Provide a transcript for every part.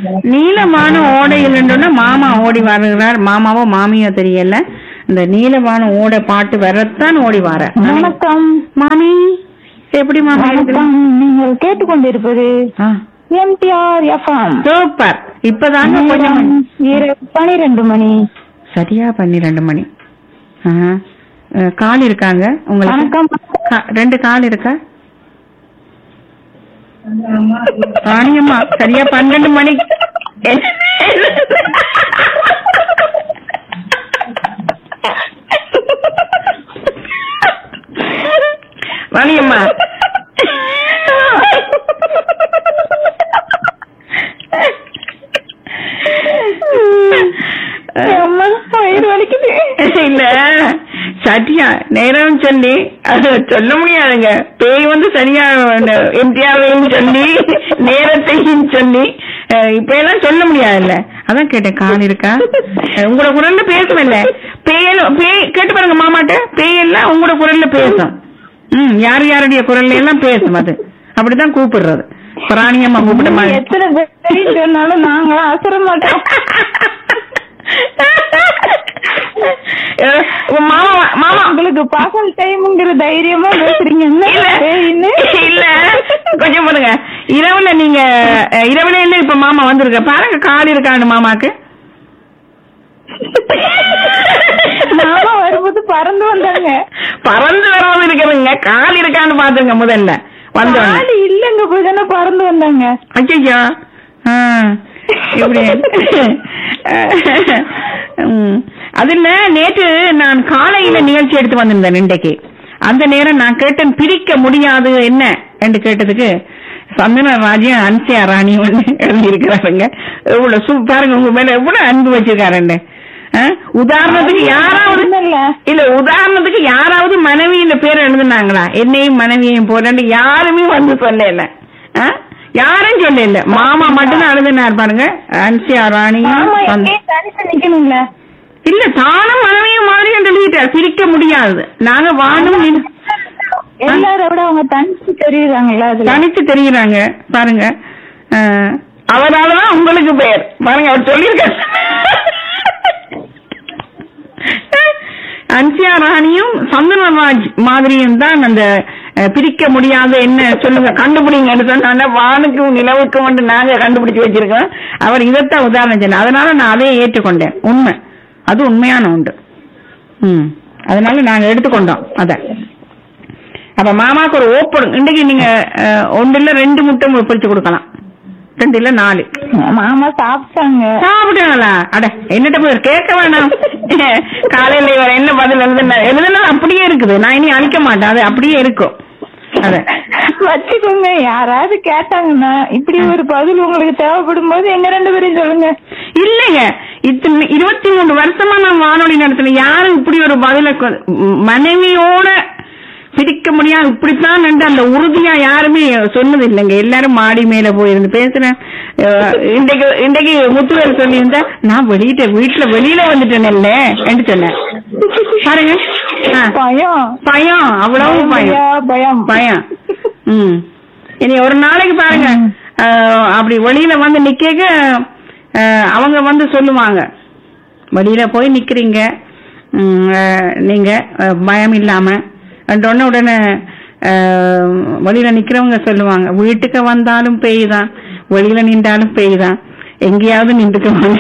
நீலமான ஓடையில் மாமா ஓடி வருகிறார் மாமாவோ மாமியோ தெரியல இந்த நீலமான ஓடை பாட்டு வரத்தான் ஓடி வர வணக்கம் மாமி எப்படி மாமி வணக்கம் நீங்கள் கேட்டுக்கொண்டிருப்பது ஆ, எம்டிஆர் எஃப்எம் சூப்பர் இப்பதாங்க கொஞ்சம் இரவு பனிரெண்டு மணி சரியா பன்னிரெண்டு மணி ஆஹா. அஹ், கால் இருக்காங்க உங்களுக்கு வணக்கம் கா- ரெண்டு கால் இருக்கா ராணியம்மா சரியா பன்னெண்டு மணி ராணியம்மா அம்மா வயிறு வலிக்குது இல்ல சட்டியா நேரம் சொல்லி அது சொல்ல முடியாதுங்க பேய் வந்து சரியா எம்டிஆவையும் சொல்லி நேரத்தையும் சொல்லி அஹ், இப்ப எல்லாம் சொல்ல முடியாதுல்ல அதான் கேட்டேன் கால் இருக்கா அஹ், உங்களோட குரல்ல பேசுவேன்ல பேய் பேய் கேட்டு பாருங்க மாமாட்ட பேய் எல்லாம் உங்களோட குரல்ல பேசும் ம் யார் யாருடைய குரல்ல எல்லாம் பேசும் அது அப்படிதான் கூப்பிடுறது பிராணியம்மா கூப்பிட்ட மாதிரி எத்தனை பேர் சொன்னாலும் நாங்களாம் அசர மாட்டோம் அஹ், உங்க மாமா மாமா உங்களுக்கு பகல் டைம்ங்கிற தைரியமா பேசுறீங்க என்ன இல்ல பேயின்னு? இல்ல கொஞ்சம் பாருங்க இரவுல நீங்க அஹ், இரவுல இல்ல இப்ப மாமா வந்திருக்க பாருங்க கால் இருக்கான்னு மாமாக்கு மாமா வரும்போது பறந்து வந்தாங்க பறந்து வராம இருக்கிறதுங்க கால் இருக்கான்னு பாத்துருங்க முதல்ல வந்தோடனே ஆளு இல்லங்க போய் தானே பறந்து வந்தாங்க ஐயோ இப்படி ம். அது இல்ல நேற்று நான் காலையில நிகழ்ச்சி எடுத்து வந்திருந்தேன் இன்றைக்கு அந்த நேரம் நான் கேட்டேன் பிரிக்க முடியாது என்ன என்று கேட்டதுக்கு சந்தன ராஜ்யம் அன்சியா ராணி ஒண்ணு எழுதி இருக்கிறாருங்க எவ்வளவு சூ பாருங்க உங்க மேல எவ்வளவு அன்பு வச்சிருக்காருன்னு ஆ? உதாரணத்துக்கு யாராவது இல்ல இல்ல உதாரணத்துக்கு யாராவது மனைவியின் பேர் எழுதுனாங்களா என்னையும் மனைவியையும் போறேன்னு யாருமே வந்து சொல்லல ஆ? யாரும் சொல்லல மாமா மட்டும்தான் எழுதினார் பாருங்க அன்சியா ராணியும் மாமா சந்த- எங்கேயும் தனித்து நிக்கணும்ல இல்ல தானும் மனைவியும் மாதிரி எழுதிட்டார் பிரிக்க முடியாது நாங்க வாழும் நின்- எல்லாரை விட அவங்க தனிச்சு தெரியுறாங்கல்ல அதுல தனித்து தெரியுறாங்க பாருங்க ஆ, அவராலதான் உங்களுக்கு பேர் பாருங்க அவர் சொல்லியிருக்காரு அன்சியா ராணியும் சந்தனராஜ் மாதிரியும் தான் அந்த அஹ், பிரிக்க முடியாத என்ன சொல்லுங்க கண்டுபிடிங்கன்னு சொன்னா வானுக்கும் நிலவுக்கும் வந்து நாங்க கண்டுபிடிச்சு வச்சிருக்கோம் அவர் இதைத்தான் உதாரணம் சொன்னார் அதனால நான் அதையே ஏற்றுக்கொண்டேன் உண்மை அது உண்மையான உண்டு ம் அதனால நாங்க எடுத்துக்கொண்டோம் அத அப்ப மாமாக்கு ஒரு ஓப்பன் இன்னைக்கு நீங்க அஹ், ஒன்று இல்ல ரெண்டு முட்டை பிரிச்சு கொடுக்கலாம் ரெண்டு இல்ல நாலு மாமா சாப்பிட்டாங்க சாப்பிட்டாங்களா அட என்னட்ட போய் கேட்க வேணாம் காலையில இவர் என்ன பதில் எழுதுனா எழுதுனா அப்படியே இருக்குது நான் இனி அழிக்க மாட்டேன் அது அப்படியே இருக்கும் அத வச்சுக்கோங்க யாராவது கேட்டாங்கன்னா இப்படி ஒரு பதில் உங்களுக்கு தேவைப்படும் போது எங்க ரெண்டு பேரையும் சொல்லுங்க இல்லைங்க இத்தனை இருபத்தி மூணு வருஷமா நான் வானொலி நடத்தினேன் யாரும் இப்படி ஒரு பதில கொ- ம், மனைவியோட பிரிக்க முடியாது இப்படித்தான் என்று அந்த உறுதியா யாருமே சொன்னது இல்லைங்க எல்லாரும் மாடி மேல போயிருந்து பேசுறேன் அஹ், இன்றைக்கு இன்றைக்கு முத்துவேல் சொல்லியிருந்தா நான் வெளியிட்ட வீட்டுல வெளியில வந்துட்டேன் இல்ல என்று சொன்னேன் பாருங்க ஆ, பயம் பயம் அவ்வளவு பயம் பயம் பயம் ம் இனி ஒரு நாளைக்கு பாருங்க அஹ், அப்படி வெளியில வந்து நிக்க அவங்க வந்து சொல்லுவாங்க வெளியில போய் நிக்கிறீங்க ம், அஹ், நீங்க அஹ், பயம் இல்லாம உடனே உடனே அஹ், வெளியில நிக்கிறவங்க சொல்லுவாங்க வீட்டுக்கு வந்தாலும் பேய் தான் வெளியில நின்றாலும் பேய் தான் எங்கேயாவது நின்றுக்குவாங்க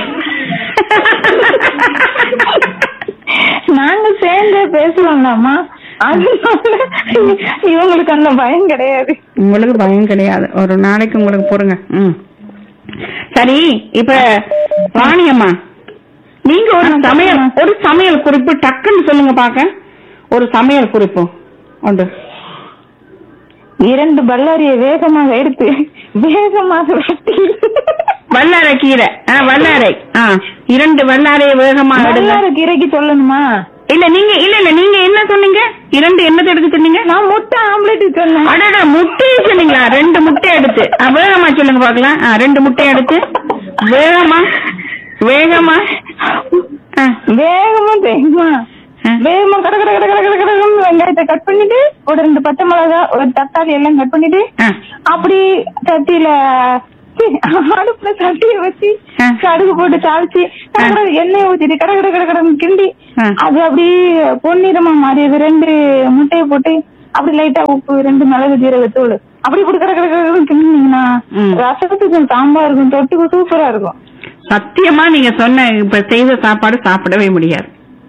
நாங்க சேர்ந்து பேசுவாங்களாமா அதனால இவங்களுக்கு அந்த பயம் கிடையாது உங்களுக்கு பயம் கிடையாது ஒரு நாளைக்கு உங்களுக்கு பொறுங்க ம் சரி இப்ப ராணியம்மா நீங்க ஒரு சமையல் ஒரு சமையல் குறிப்பு டக்குன்னு சொல்லுங்க பாக்க ஒரு சமையல் குறிப்பு உண்டு இரண்டு பல்லாரியை வேகமாக எடுத்து வேகமாக வெட்டி வல்லாரை கீரை ஆ, வல்லாரை ஆ இரண்டு வல்லாரையை வேகமா எடுங்க பல்லார கீரைக்கு சொல்லணுமா இல்ல நீங்க இல்ல இல்ல நீங்க என்ன சொன்னீங்க இரண்டு என்னத்தை எடுக்க சொன்னீங்க நான் முட்டை ஆம்லெட் சொன்னேன் அடடா முட்டையை சொன்னீங்களா ரெண்டு முட்டை எடுத்து ஆ, வேகமா சொல்லுங்க பாக்கலாம் ஆ, ரெண்டு முட்டை எடுத்து வேகமா வேகமா ஆ, வேகமா தெரியுமா ஆ. வேகமா கட கட கட கட கட கடன்னு வெங்காயத்தை கட் பண்ணிட்டு ஒரு ரெண்டு பச்சை மிளகா ஒரு தக்காளி எல்லாம் கட் பண்ணிட்டு ஆ. அப்படி சட்டியில ச்சீ, அடுப்புல சட்டிய வச்சு ஆ. கடுகு போட்டு தாளிச்சு கடகட எண்ணெய் ஊத்திட்டு கட கட கட கடன்னு கிண்டி ஆ. அது அப்படியே பொன்னிறமா மாறியது ரெண்டு முட்டையை போட்டு அப்படி லைட்டா உப்பு ரெண்டு மிளகு ஜீரகத்தூள் அப்படி போட்டு கட கட கடன்னு கிண்டினீங்கன்னா ம். ரசத்துக்கும் சாம்பாருக்கும் தொட்டுக்கு சூப்பரா இருக்கும் சத்தியமா நீங்க சொன்ன இப்ப செய்த சாப்பாடு சாப்பிடவே முடியாது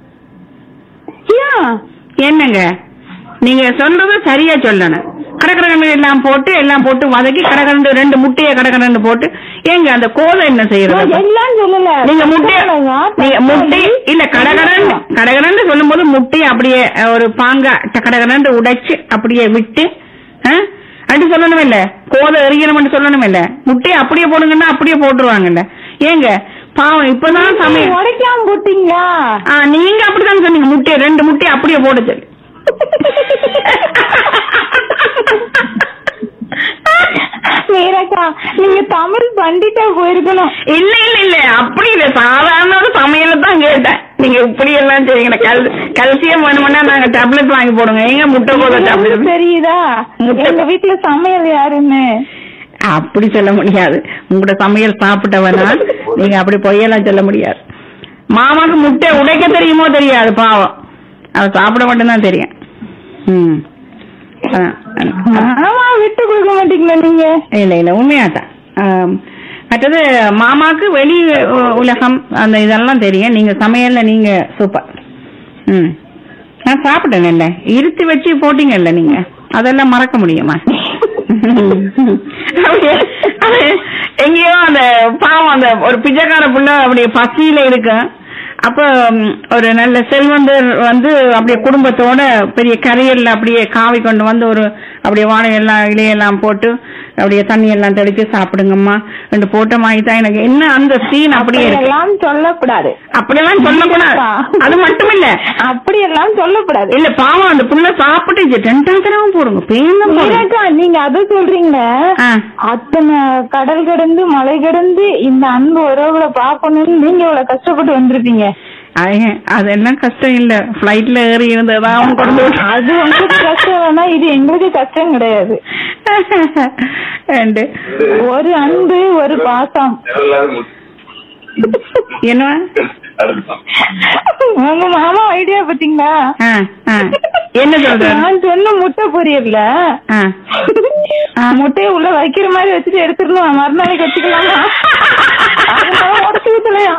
ஏன் என்னங்க நீங்க சொல்றது சரியா சொல்லணும் கடற்கரை எல்லாம் போட்டு எல்லாம் போட்டு வதக்கி கடற்கரண்டு ரெண்டு முட்டைய கடற்கரண்டு போட்டு ஏங்க அந்த கோதை என்ன செய்யறது நான் எல்லாம் சொல்லல நீங்க முட்டைய தக்காளியா, நீங்க முட்டை இல்ல கடகரன் கடகரன் சொல்லும் போது முட்டையை அப்படியே அஹ், ஒரு பாங்கா கடகரன் உடைச்சு அப்படியே விட்டு அஹ், அப்படி சொல்லணும் இல்ல கோதை எறியணும்னு சொல்லணும் இல்ல முட்டையை அப்படியே போடுங்கன்னா அப்படியே போட்டுருவாங்கல்ல ஏங்க பாவம் இப்பதான் சமயம் உடைக்காம போட்டீங்களா ஆ, நீங்க அப்படிதான் சொன்னீங்க முட்டையை ரெண்டு முட்டையை அப்படியே போட சொல்லி மீராக்கா நீங்க தமிழ் பண்டிட்டா போயிருக்கணும் இல்ல இல்ல இல்ல அப்படி இல்ல சாதாரண ஒரு சமையல தான் கேட்டேன் நீங்க இப்படி எல்லாம் செய்யுங்க கல் கல்சியம் வேணும்னா நாங்க டேப்லெட் வாங்கி போடுங்க எங்க முட்டை போத டேப்லெட் தெரியுதா முட்டை- எங்க வீட்டுல சமையல் யாருன்னு அப்படி சொல்ல முடியாது உங்களோட சமையல் சாப்பிட்டவனா நீங்க அப்படி பொய்யெல்லாம் சொல்ல முடியாது மாமாக்கு முட்டை உடைக்க தெரியுமோ தெரியாது பாவம் அவ சாப்பிட மட்டும்தான் தெரியும் ம் அதான், அதான். ஆமா விட்டு கொடுக்க மாட்டீங்களா நீங்க இல்ல இல்ல உண்மையாதான் ஆம். மற்றது மாமாக்கு வெளி உ- உலகம் அந்த இதெல்லாம் தெரியும் நீங்க சமையல்ல நீங்க சூப்பர் ம் நான் சாப்பிட்டேன்ல இருத்தி வச்சு போட்டீங்கல்ல நீங்க அதெல்லாம் மறக்க முடியுமா அப்படியே, அது எங்கேயோ அந்த பாவம் அந்த ஒரு பிச்சைக்கார புள்ள அப்படியே பசியில இருக்கும் அப்ப ம், ஒரு நல்ல செல்வந்தர் வந்து அப்படியே குடும்பத்தோட பெரிய கரையல்ல அப்படியே காவி கொண்டு வந்து ஒரு அப்படியே வாழை எல்லாம் இலையெல்லாம் போட்டு அப்படியே தண்ணி எல்லாம் தெளிச்சு சாப்பிடுங்கம்மா ரெண்டு போட்ட மாதிரி தான் எனக்கு என்ன அந்த சீன் அப்படியே இருக்கு எல்லாம் சொல்லக்கூடாது அப்படியெல்லாம் சொல்லக்கூடாது அது மட்டும் இல்ல அப்படி எல்லாம் சொல்லக்கூடாது இல்ல பாவம் அந்த புள்ள சாப்பிட்டு ரெண்டாம் தடவை போடுங்க பேருந்த போடுங்க மீராக்கா நீங்க அதை சொல்றீங்களே ஆ. அத்தனை கடல் கடந்து மலை கடந்து இந்த அன்பு உறவுகளை பாக்கணும்னு நீங்க இவ்வளவு கஷ்டப்பட்டு வந்திருப்பீங்க ஐய, அதெல்லாம் கஷ்டம் இல்ல பிளைட்ல ஏறி இருந்ததா அவன் கொண்டு விட்டு- அது உங்களுக்கு கஷ்டம் வேணா இது எங்களுக்கு கஷ்டம் கிடையாது And ஒரு அன்பு ஒரு பாசம் என்ன உங்க மாமா ஐடியா பாத்தீங்களா ஆ, ஆ. என்ன சொல்ற நான் சொன்ன முட்டை பொரியல்ல ஆ. முட்டையை உள்ள வைக்கிற மாதிரி வச்சுட்டு எடுத்துடணும் மறுநாளைக்கு வச்சுக்கலாமா அதனால உடச்சு ஊத்தலையா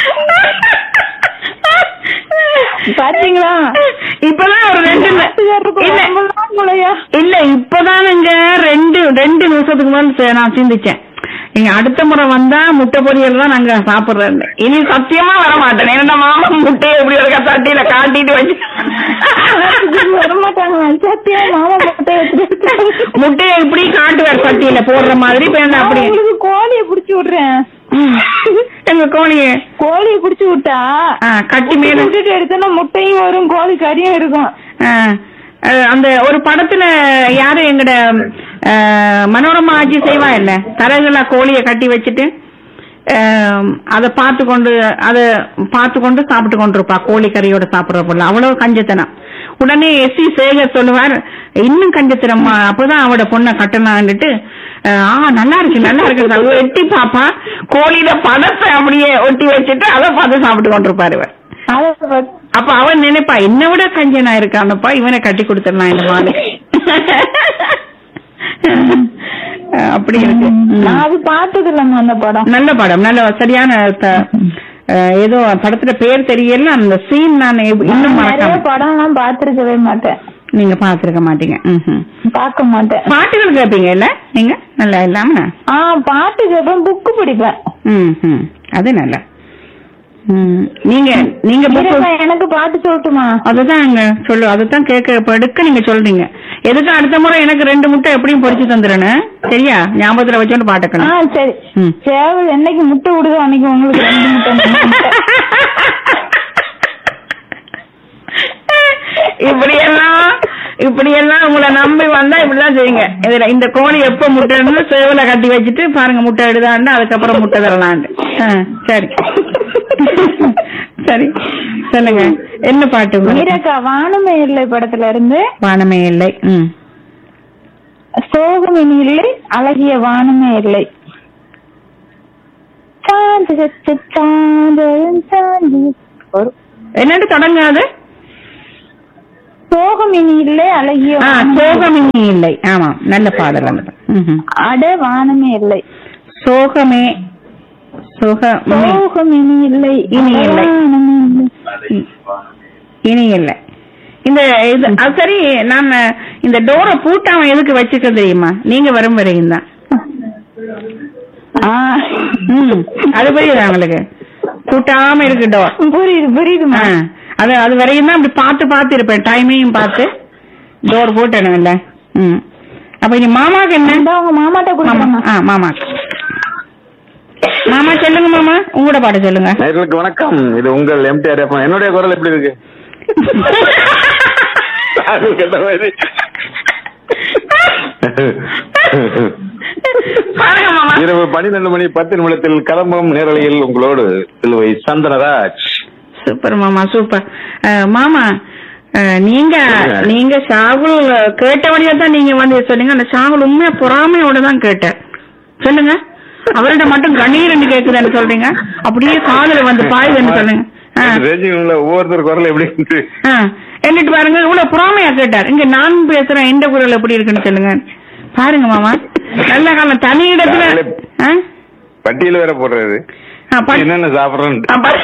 பாத்தீங்களா இப்பதான் ஒரு ரெண்டு ந- இல்ல இல்லையா இல்ல இப்பதானுங்க ரெண்டு ரெண்டு நிமிஷத்துக்கு முன்னாடி சே- நான் சிந்திச்சேன் நீங்க அடுத்த முறை வந்தா முட்டை பொரியல் தான் நாங்க சாப்பிடுறோம் இனி சத்தியமா வர மாட்டேன் ஏன்னா மாமா முட்டையை எப்படி ஒரு தட்டியில காட்டிட்டு வச்சு வரமாட்டாங்க சத்தியா மாமா முட்டை வச்சுட்டு முட்டையை இப்படி காட்டுவார் சட்டியில போடுற மாதிரி இப்ப என்ன நான் அப்படி உங்களுக்கு கோழியை புடிச்சு விடுறேன் ம். எங்க கோழியை கோழியை புடிச்சு விட்டா ஆ, கட்டி மேல விட்டுட்டு எடுத்தோன்னா முட்டையும் வரும் கோழி கறியும் இருக்கும் ஆ, அஹ், அந்த ஒரு படத்துல யாரு எங்கட அஹ், மனோரமா ஆட்சி செய்வா இல்ல தரகுல கோழிய கட்டி வச்சுட்டு அஹ், அத பார்த்து கொண்டு அத பார்த்து கொண்டு சாப்பிட்டு கொண்டிருப்பா கோழி கறியோட சாப்பிடுற பொருள் அவ்வளவு கஞ்சத்தனம் உடனே எஸ் சி சேகர் சொல்லுவார் இன்னும் கஞ்சத்தனமா அப்பதான் அவட பொண்ணை கட்டலான்னுட்டு அஹ், ஆ நல்லா இருக்கு நல்லா இருக்கு அவ எட்டி பாப்பா கோழியில பதத்தை அப்படியே ஒட்டி வச்சுட்டு அதை பார்த்து சாப்பிட்டு கொண்டிருப்பாரு இவர் அதை பத்தி- அப்ப அவன் நினைப்பா என்னை விட கஞ்சனா இருக்கானப்பா இவனை கட்டி கொடுத்துடலாம் இந்த மாதிரி அஹ் அப்படி இருக்கு நான் அது பார்த்தது இல்லைங்க அந்த படம் நல்ல படம் நல்ல சரியான த- அஹ் ஏதோ படத்துல பேர் தெரியல அந்த சீன் நான் எப்- இன்னும் நான் நிறைய மறக்காம படம் எல்லாம் பாத்திருக்கவே மாட்டேன் நீங்க பாத்துருக்க மாட்டீங்க ம்ஹும். பார்க்க மாட்டேன் பாட்டுகள் கேட்பீங்க இல்ல நீங்க நல்லா இல்லாம ஆ பாட்டு கேட்பேன் புக்கு படிப்பேன் ம் ம். அது நல்லா ம். நீங்க நீங்க book- மீரப்பா, எனக்கு பாட்டு சொல்லட்டுமா அதுதான் அங்க சொல்லு அதுதான் கேட்க இப்ப எடுக்க நீங்க சொல்றீங்க எதுக்கு அடுத்த முறை எனக்கு ரெண்டு முட்டை எப்படியும் பொரிச்சு தந்துடுறேன் சரியா ஞாபகத்துல வச்சோன்னு ஆ பாட்டுக்கணும் சரி ம். சேவல் என்னைக்கு முட்டை விடுதோ அன்னைக்கு உங்களுக்கு ரெண்டு முட்டை மூணு முட்டை. இப்படி எல்லாம் இப்படி எல்லாம் உங்களை நம்பி வந்தா இப்படிதான் செய்யுங்க இதுல இந்த கோழி எப்ப முட்டைன்னு சேவல கட்டி வச்சுட்டு பாருங்க முட்டை எடுதான்னு அதுக்கப்புறம் முட்டை தரலான்னு ஆ, சரி சரி சொல்லுங்க என்ன பாட்டு உங்களுக்கு? மீரக்கா வானமே இல்லை படத்துல இருந்து வானமே இல்லை ம் சோகமினி இல்லை அழகிய வானமே இல்லை சாந்து சச்சு சாந்தரும் சாந்தி ஒரு என்னட்டு தொடங்காது சோகம் இனி இல்லை அழகிய ஆ வானம். சோகமினி இல்லை ஆமா நல்ல பாடல் அந்த பாடல். ம்ஹும். அட வானமே இல்லை சோகமே சோகமே சோகம் இனி இல்லை இனி இல்லை. வானமே இல்லை இனி இல்லை இந்த இது அது சரி நான் இந்த டோரை பூட்டாம எதுக்கு வச்சுக்க தெரியுமா நீங்க வரும் வரையும் தான் ஆ. ம் அது புரியுதா உங்களுக்கு பூட்டாம இருக்கு டோர் புரியுது புரியுதுமா ஆ, அது அது வரையும் தான் அப்படி பார்த்து பார்த்து இருப்பேன் டைமையும் பார்த்து டோர் போட்டணும்ல ம் அப்ப இனி மாமாக்கு என்ன இந்த உங்க மாமாட்ட மாமா கொடுக்கணுமா ஆ மாமா மாமா சொல்லுங்க மாமா உங்களோட பாட்டு சொல்லுங்க நேர்களுக்கு வணக்கம் இது உங்கள் எம்டிஆர் எஃப்எம் என்னுடைய குரல் எப்படி இருக்கு அது கேட்ட மாதிரி பாருங்க மாமா இரவு பன்னிரண்டு மணி பத்து நிமிடத்தில் கிளம்பும் நேரலையில் உங்களோடு சிலுவை சந்தனராஜ் சூப்பர் மாமா சூப்பர் அஹ், மாமா அஹ், நீங்க நீங்க ஷாகுல் கேட்டபடியா தான் நீங்க வந்து சொன்னீங்க அந்த ஷாகுல் உண்மையா பொறாமையோட தான் கேட்டார் சொல்லுங்க அவர்கிட்ட மட்டும் கண்ணீர்னு கேக்குதுன்னு சொல்றீங்க அப்படியே காதுல வந்து பாயுதுன்னு சொல்லுங்க ஆ. ரேஜிங்ல ஒவ்வொருத்தர் குரல் எப்படி இருக்கு ஆ, என்னட்டு பாருங்க இவ்வளவு பொறாமையா கேட்டார் இங்க நான் பேசுறேன் எந்த குரல் எப்படி இருக்குன்னு சொல்லுங்க பாருங்க மாமா நல்ல காலம் தனி இடத்துல ஆ? பட்டியல் வேற போடுறாரு ஆ, ப- என்னென்ன சாப்பிடுறோம் ஆ, ப-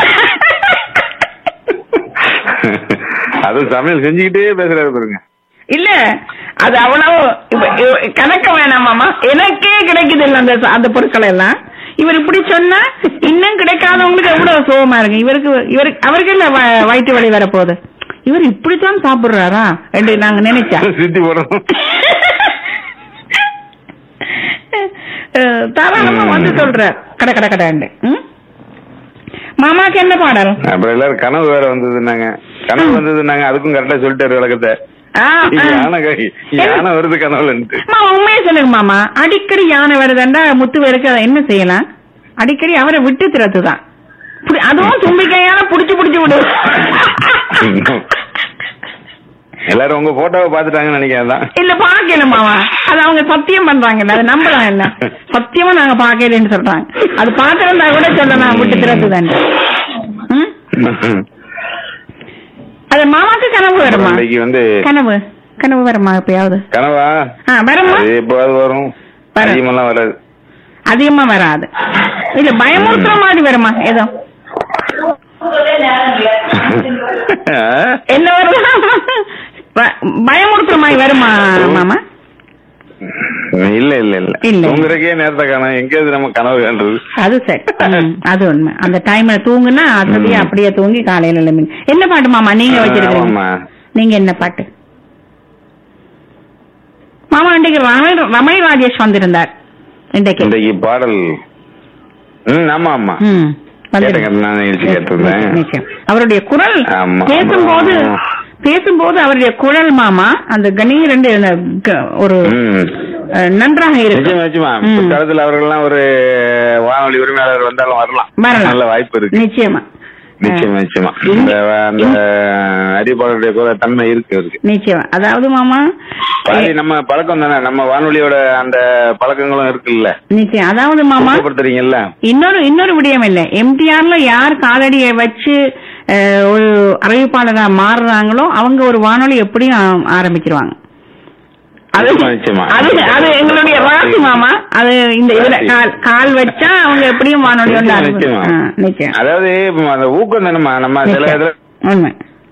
அது சமையல் செஞ்சுக்கிட்டே பேசுறாரு பாருங்க இல்ல அது அவ்வளவு இப்ப- இவ- கணக்க வேணாம் மாமா எனக்கே கிடைக்குது இல்ல அந்த அந்த பொருட்கள் எல்லாம் இவர் இப்படி சொன்னா இன்னும் கிடைக்காதவங்களுக்கு எவ்வளவு சோகமா இருக்கு இவருக்கு இவருக்கு அவருக்கு இல்ல வ- வயிற்று வலி வரப்போகுது இவர் இப்படித்தான் சாப்பிடுறாரா என்று நாங்க நினைச்சா சித்தி போடணும் அஹ், தாராளமா வந்து சொல்றார் கட கட கடாண்டு ம்? மாமாக்கு என்ன பாடல் அப்புறம் எல்லாரும் கனவு வேற வந்ததுன்னாங்க கனவு வந்ததுன்னாங்க அதுக்கும் கரெக்டா சொல்லிட்டாரு விளக்கத்தை ஆ, ஆ. யானை கை- யானை வருது கனவுலன்ட்டு மாமா உண்மையை சொல்லுங்க மாமா அடிக்கடி யானை வருதுண்டா முத்து வேருக்கு அதை என்ன செய்யலாம் அடிக்கடி அவரை விட்டு திறத்துதான் புடி- அதுவும் தும்பிக்கையால புடிச்சு புடிச்சு விடு எல்லாரும் உங்க போட்டோவை பாத்துட்டாங்கன்னு நினைக்கிறேன் அதான். இல்ல பாக்கல மாமா அது அவங்க சத்தியம் பண்றாங்க அது நம்பலாம் இல்ல சத்தியமா நாங்க பாக்கலன்னு சொல்றாங்க அது பாத்திருந்தா கூட சொல்லலாம் விட்டு திறத்துதான் அது மாமாக்கு கனவு வருமா இன்னைக்கு வந்து கனவு கனவு வருமா எப்பயாவது கனவா ஆ வருமா அது எப்போது வரும் வரும். அதிகமெல்லாம் வராது அதிகமா வராது இல்ல பயமுறுத்துற மாதிரி வருமா ஏதோ என்ன வருது ப- பயமுறுத்துற மாதிரி வருமா மாமா இல்ல இல்ல இல்ல இல்ல. தூங்குறக்கே நேரத்தை காணும் எங்கேயாவது நம்ம கனவு காண்றது அது சரி ம், அது உண்மை அந்த டைம்ல தூங்குனா அசதியா ம். அப்படியே தூங்கி காலையில எழும்பி என்ன பாட்டு மாமா நீங்க வச்சிருக்கீங்க ஆமா. நீங்க என்ன பாட்டு மாமா இன்றைக்கு ரமணி ரமணி ராஜேஷ் வந்திருந்தார் இன்றைக்கு இன்றைக்கு பாடல் ம் ஆமா ஆமா ம், கேட்டேன் வந்திருந்தார். நான் நிகழ்ச்சி கேட்டிருந்தேன் நிச்சயம், நிச்சயம். அவருடைய குரல் ஆமா. பேசும்போது பேசும்போது அவருடைய குரல் மாமா அந்த கணீர் ரெண்டு அந்த க- ஒரு ம் அஹ், நன்றாக இருக்கு நிச்சயமா நிச்சயமா ம். பிற்காலத்துல அவர்கள்லாம் ஒரு வானொலி உரிமையாளர் வந்தாலும் வரலாம் வரலாம். நல்ல வாய்ப்பு இருக்கு நிச்சயமா நிச்சயமா நிச்சயமா இந்த அந்த அறிவிப்பாளருடைய குரல் தன்மை இருக்கு இருக்கு நிச்சயமா அதாவது மாமா பாதி நம்ம பழக்கம் தானே நம்ம வானொலியோட அந்த பழக்கங்களும் இருக்குல்ல நிச்சயம் அதாவது மாமா ஊக்கப்படுத்துறீங்கல்ல இன்னொரு இன்னொரு விடயம் இல்ல எம்டிஆர்ல யார் காலடியை வச்சு அஹ், ஒரு அறிவிப்பாளரா மாறுறாங்களோ அவங்க ஒரு வானொலி எப்படியும் ஆ- ஆரம்பிச்சிருவாங்க அது நிச்சயமா, நிச்சயமா. அது அது எங்களுடைய ராசி மாமா அது இந்த இதுல ராசி. கால் கால் வச்சா அவங்க எப்படியும் வானொலி வந்து நிச்சயமா, ஆரம்பிச்சு- நிச்சயமா. ஆ, நிச்சயம் அதாவது இப்ப அந்த ஊக்கம் தானேம்மா நம்ம சில நிச்சயம். இதுல உண்மை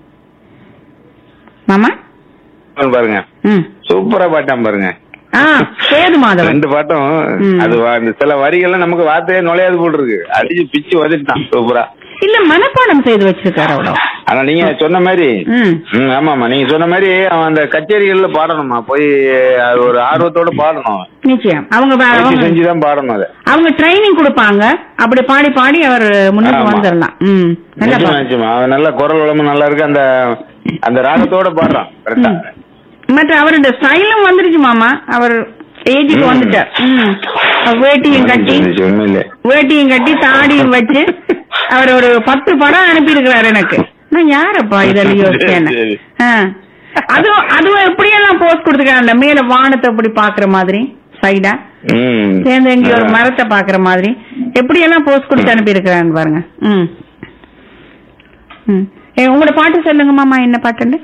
மாமா பாருங்க ம் சூப்பரா பாட்டாம் பாருங்க ஆ சேது மாதவன் ரெண்டு பாட்டும் ம். அது வா- இந்த சில வரிகள்லாம் நமக்கு வார்த்தையே நுழையாது போல் இருக்கு அடிச்சு பிச்சு வதட்டான் சூப்பரா இல்ல மனப்பாடம் செய்து வச்சிருக்காரு அவ்வளவு ஆனா நீங்க சொன்ன மாதிரி ம் ம், ஆமாமா நீங்க சொன்ன மாதிரி அவன் அந்த கச்சேரிகள்ல பாடணுமா போய் அது ஒரு ஆர்வத்தோட பாடணும் அவன். நிச்சயம் அவங்க வே- பயிற்சி அவங்க செஞ்சுதான் பாடணும் அதை அவங்க ட்ரைனிங் கொடுப்பாங்க அப்படி பாடி பாடி அவர் முன்னுக்கு ஆமா. வந்துடலாம் ம் நல்லா நிச்சயமா பாடு. நிச்சயமா அவன் நல்ல குரல் வளமும் நல்லா இருக்கு அந்த அந்த ராகத்தோட பாடுறான் கரெக்டா ம். மற்ற அவருடைய ஸ்டைலும் வந்துருச்சு மாமா அவர் ஏஜுக்கு ம். வந்துட்டார் ம் அவர் வேட்டியும் கட்டி உண்மையிலே வேட்டியும் கட்டி தாடியும் வச்சு அவர் ஒரு பத்து படம் அனுப்பி இருக்கிறாரு எனக்கு நான் யாரப்பா இதெல்லாம் யோசிச்சேன் சரி. ஆ. அதுவும் அதுவும் எப்படியெல்லாம் போஸ்ட் கொடுத்துருக்காங்க மேல வானத்தை அப்படி பாக்குற மாதிரி சைடா ம் சேர்ந்து எங்கேயோ ஒரு மரத்தை பாக்குற மாதிரி எப்படியெல்லாம் போஸ்ட் கொடுத்து அனுப்பி இருக்கிறான்னு பாருங்க ம் ம் ஏ, உங்களோட பாட்டு சொல்லுங்க மாமா என்ன பாட்டுன்னு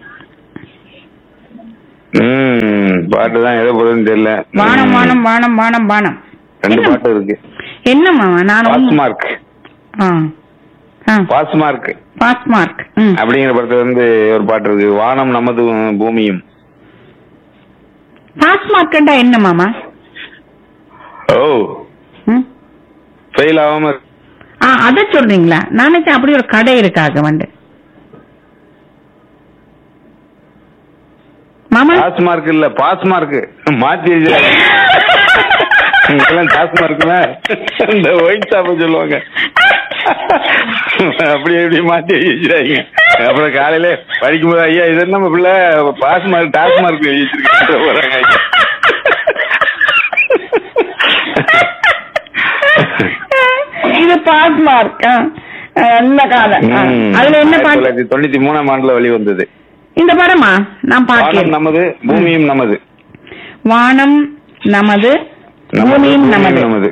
ம் பாட்டு தான் எதை போதுன்னு தெரியல வானம் வானம் வானம் வானம் வானம் ரெண்டு என்ன? பாட்டு இருக்கு என்ன மாமா நான் பாஸ் ஒண்ணும்- மார்க் ஆ ஆ பாஸ் மார்க் பாஸ் மார்க் ம் அப்படிங்கிற படத்துல வந்து ஒரு பாட்டு இருக்கு வானம் நமது பூமியும் பாஸ் மார்க்கண்டா என்ன மாமா ஓ ம் ஃபெயில் ஆகாம இருக்கு. ஆ அத சொல்றீங்களா நான் நினைச்சேன் அப்படி ஒரு கடை இருக்காக வந்து மாமா பாஸ் மார்க் இல்ல பாஸ் மார்க் மாத்தி வச்சிருக்காங்க. இதெல்லாம் பாஸ் மார்க்ல இந்த ஒயிட் ஷாப் சொல்லுவாங்க அப்படி எப்படி மாத்தி வச்சிருக்காங்க அப்புறம் காலையில படிக்கும்போது ஐயா இது என்ன நம்ம பிள்ளை பாஸ் மார்க் டாஸ் மார்க் எழுதி வச்சிருக்காங்க போறாங்க ஐயா இது பாஸ் மார்க் நல்ல காலம் ஆ. ம். அதுல என்ன ஆயிரத்தி பாட்டு தொள்ளாயிரத்தி தொண்ணூத்தி மூணாம் ஆண்டுல வெளிவந்தது இந்த படமா நான் வானம் பார்க்கிறேன் நமது பூமியும் நமது வானம் நமது நமது, பூமியும் நமது நமது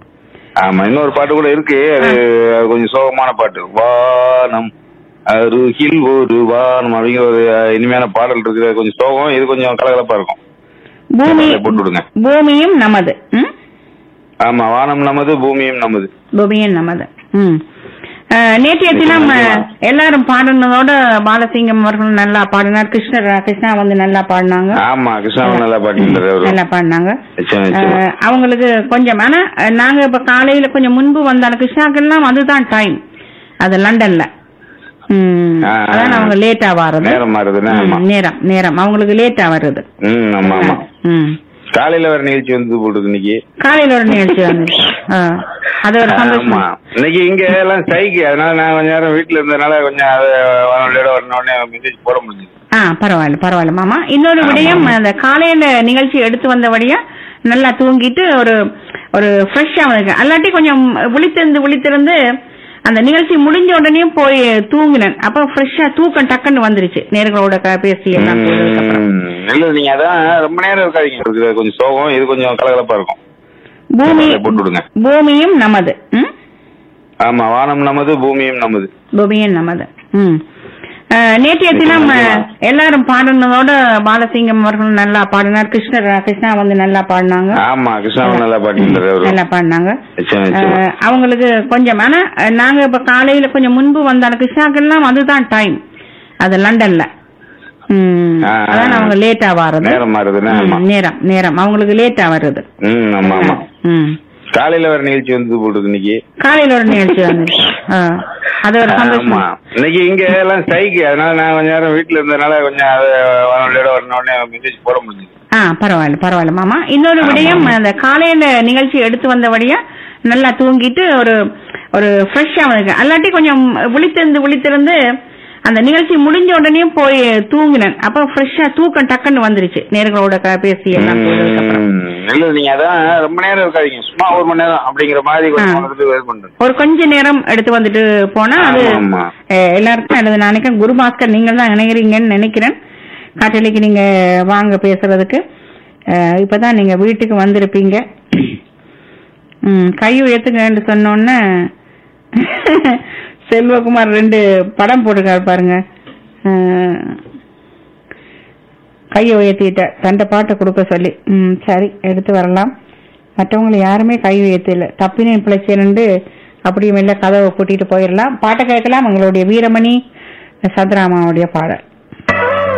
ஆமா இன்னொரு பாட்டு கூட இருக்கு அது அது கொஞ்சம் சோகமான பாட்டு வானம் அருகில் ஒரு வானம் அப்படிங்கிற ஒரு அஹ், இனிமையான பாடல் இருக்கு அது கொஞ்சம் சோகம் இது கொஞ்சம் கலகலப்பா இருக்கும் பூமி அதை போட்டு விடுங்க. பூமியும் நமது ம்? ஆமா வானம் நமது பூமியும் நமது பூமியும் நமது ம் அஹ், நேற்றைய தினம் அஹ், எல்லாரும் பாடினதோட பாலசிங்கம் அவர்கள் நல்லா பாடினார் கிருஷ்ணர் கிருஷ்ணா வந்து நல்லா பாடினாங்க ஆமா கிருஷ்ணாவும் நல்லா பாடிக்கிறாரு அவரு நல்லா பாடினாங்க நிச்சயம், நிச்சயம். அஹ், அவங்களுக்கு கொஞ்சம் ஆனா அஹ், நாங்க இப்ப காலையில கொஞ்சம் முன்பு வந்தாலும் கிருஷ்ணாக்கெல்லாம் அதுதான் டைம் அது லண்டன்ல ம், ஆ, ஆ. அதான் அவங்க லேட்டா வர்றது நேரம் மாறுதுன்னா ம், ஆமா நேரம் நேரம் அவங்களுக்கு லேட்டா வருது ம் ஆமா ஆமா ம் காலையில வர நிகழ்ச்சி வந்து போடுது இன்னைக்கு காலையில ஒரு நிகழ்ச்சி வந்து அது ஒரு சந்தோஷம் ஆமா இன்னைக்கு இங்க எல்லாம் ஸ்ட்ரைக்கு அதனால நான் கொஞ்ச நேரம் வீட்டுல இருந்ததுனால கொஞ்சம் அது வானொலியோட வரணும்னு மெசேஜ் போட முடிஞ்சது ஆ பரவாயில்ல பரவாயில்ல மாமா இன்னொரு விடயம் அந்த காலையில நிகழ்ச்சி எடுத்து வந்தபடியா நல்லா தூங்கிட்டு ஒரு ஒரு ஃப்ரெஷ்ஷா வந்து அல்லாட்டி கொஞ்சம் விழித்திருந்து விழித்திருந்து அந்த நிகழ்ச்சி முடிஞ்ச உடனே போய் தூங்கினேன் அப்ப ஃப்ரெஷ்ஷா தூக்கம் டக்குன்னு வந்துருச்சு நேர்களோட க- பேசி எல்லாம் போனதுக்கு அப்புறம் ம், இல்ல நீங்க அதான் ரொம்ப நேரம் இருக்காதீங்க இருக்குது கொஞ்சம் சோகம் இது கொஞ்சம் கலகலப்பா இருக்கும் பூமி அதை போட்டு விடுங்க. பூமியும் நமது ம் ஆமா வானம் நமது பூமியும் நமது பூமியும் நமது ம் அஹ், நேற்றைய தினம் அஹ், எல்லாரும் பாடினதோட பாலசிங்கம் அவர்கள் நல்லா பாடினார் கிருஷ்ணர் கிருஷ்ணா வந்து நல்லா பாடினாங்க ஆமா கிருஷ்ணாவும் நல்லா பாடிக்கிறாரு அவரு நல்லா பாடினாங்க நிச்சயம், நிச்சயம். அஹ், அவங்களுக்கு கொஞ்சம் ஆனா அஹ், நாங்க இப்ப காலையில கொஞ்சம் முன்பு வந்தாலும் கிருஷ்ணாக்கெல்லாம் அதுதான் டைம் அது லண்டன்ல ம், ஆ, ஆ. அதான் அவங்க லேட்டா வர்றது நேரம் மாறுதுன்னா ஆமா ம், நேரம் நேரம் அவங்களுக்கு லேட்டா வருது ம் ஆமா ஆமா ம் காலையில வர நிகழ்ச்சி வந்து போடுது இன்னைக்கு காலையில ஒரு நிகழ்ச்சி வந்து அது ஒரு சந்தோஷம் ஆமா இன்னைக்கு இங்க எல்லாம் ஸ்ட்ரைக்கு அதனால நான் கொஞ்ச நேரம் வீட்டுல இருந்ததுனால கொஞ்சம் அது வானொலியோட வரணும்னு மெசேஜ் போட முடிஞ்சது ஆ பரவாயில்ல பரவாயில்ல மாமா இன்னொரு விடயம் அந்த காலையில நிகழ்ச்சி எடுத்து வந்தபடியா நல்லா தூங்கிட்டு ஒரு ஒரு ஃப்ரெஷ்ஷா வந்து அல்லாட்டி கொஞ்சம் விழித்திருந்து விழித்திருந்து அந்த நிகழ்ச்சி முடிஞ்ச உடனே போய் தூங்கினேன் அப்ப ஃப்ரெஷ்ஷா தூக்கம் டக்குன்னு வந்துருச்சு நேர்களோட க- பேசி எல்லாம் போனதுக்கு அப்புறம் ம், இல்ல நீங்க அதான் ரொம்ப நேரம் இருக்காதீங்க சும்மா ஒரு மணி நேரம் அப்படிங்கிற மாதிரி கொஞ்சம் ஆ. வந்துட்டு இது பண்றேன் ஒரு கொஞ்ச நேரம் எடுத்து வந்துட்டு போனா அது ஆமா, ஆமா. அஹ், எல்லாருக்கும் அது நான் நினைக்கிறேன் குருபாஸ்கர் நீங்கள் தான் இணைகிறீங்கன்னு நினைக்கிறேன் காட்டலிக்கு நீங்க வாங்க பேசுறதுக்கு அஹ், இப்பதான் நீங்க வீட்டுக்கு வந்திருப்பீங்க ம் கை உயர்த்துங்கன்னு சொன்னோன்னே செல்வகுமார் ரெண்டு படம் போட்டிருக்காரு பாருங்க அஹ், கையை உயர்த்திட்ட தண்டை பாட்டை கொடுக்க சொல்லி ம் சரி எடுத்து வரலாம் மற்றவங்களை யாருமே கை உயர்த்தல தப்பினே பிழைச்சேன்னு அப்படியே மெல்ல கதவை கூட்டிட்டு போயிடலாம் பாட்டை கேட்கலாம் எங்களுடைய வீரமணி சத்ராமாவுடைய பாடல்